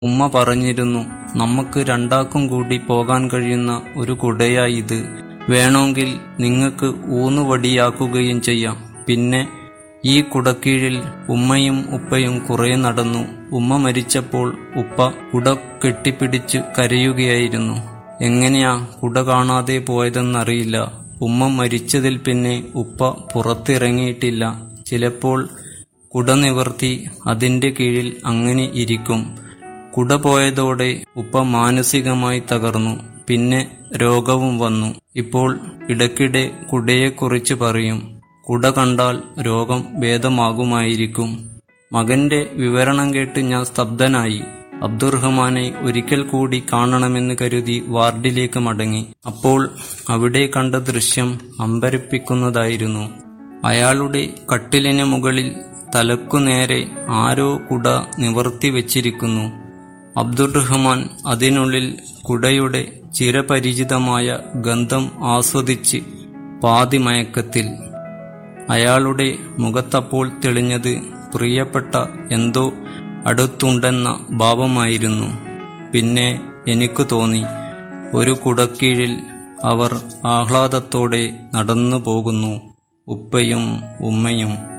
ഉമ്മ പറഞ്ഞിരുന്നു നമുക്ക് രണ്ടാക്കും കൂടി പോകാൻ കഴിയുന്ന ഒരു കുടയാ ഇത് വേണമെങ്കിൽ നിങ്ങൾക്ക് ഊന്നുവടിയാക്കുകയും ചെയ്യാം പിന്നെ ഈ കുടക്കീഴിൽ ഉമ്മയും ഉപ്പയും കുറെ നടന്നു ഉമ്മ മരിച്ചപ്പോൾ ഉപ്പ കുട കെട്ടിപ്പിടിച്ച് കരയുകയായിരുന്നു എങ്ങനെയാ കുട കാണാതെ പോയതെന്നറിയില്ല ഉമ്മ മരിച്ചതിൽ പിന്നെ ഉപ്പ പുറത്തിറങ്ങിയിട്ടില്ല ചിലപ്പോൾ കുട നിവർത്തി അതിന്റെ കീഴിൽ അങ്ങനെ ഇരിക്കും കുട പോയതോടെ ഉപ്പ മാനസികമായി തകർന്നു പിന്നെ രോഗവും വന്നു ഇപ്പോൾ ഇടയ്ക്കിടെ കുടയെക്കുറിച്ച് പറയും കുട കണ്ടാൽ രോഗം ഭേദമാകുമായിരിക്കും മകന്റെ വിവരണം കേട്ട് ഞാൻ സ്തബ്ധനായി അബ്ദുറഹ്മാനെ ഒരിക്കൽ കൂടി കാണണമെന്ന് കരുതി വാർഡിലേക്ക് മടങ്ങി അപ്പോൾ അവിടെ കണ്ട ദൃശ്യം അമ്പരപ്പിക്കുന്നതായിരുന്നു അയാളുടെ കട്ടിലിന് മുകളിൽ തലക്കു നേരെ ആരോ കുട നിവർത്തി വെച്ചിരിക്കുന്നു അബ്ദുറഹ്മാൻ അതിനുള്ളിൽ കുടയുടെ ചിരപരിചിതമായ ഗന്ധം ആസ്വദിച്ച് പാതിമയക്കത്തിൽ അയാളുടെ മുഖത്തപ്പോൾ തെളിഞ്ഞത് പ്രിയപ്പെട്ട എന്തോ അടുത്തുണ്ടെന്ന ഭാവമായിരുന്നു പിന്നെ എനിക്ക് തോന്നി ഒരു കുടക്കീഴിൽ അവർ ആഹ്ലാദത്തോടെ നടന്നു പോകുന്നു ഉപ്പയും ഉമ്മയും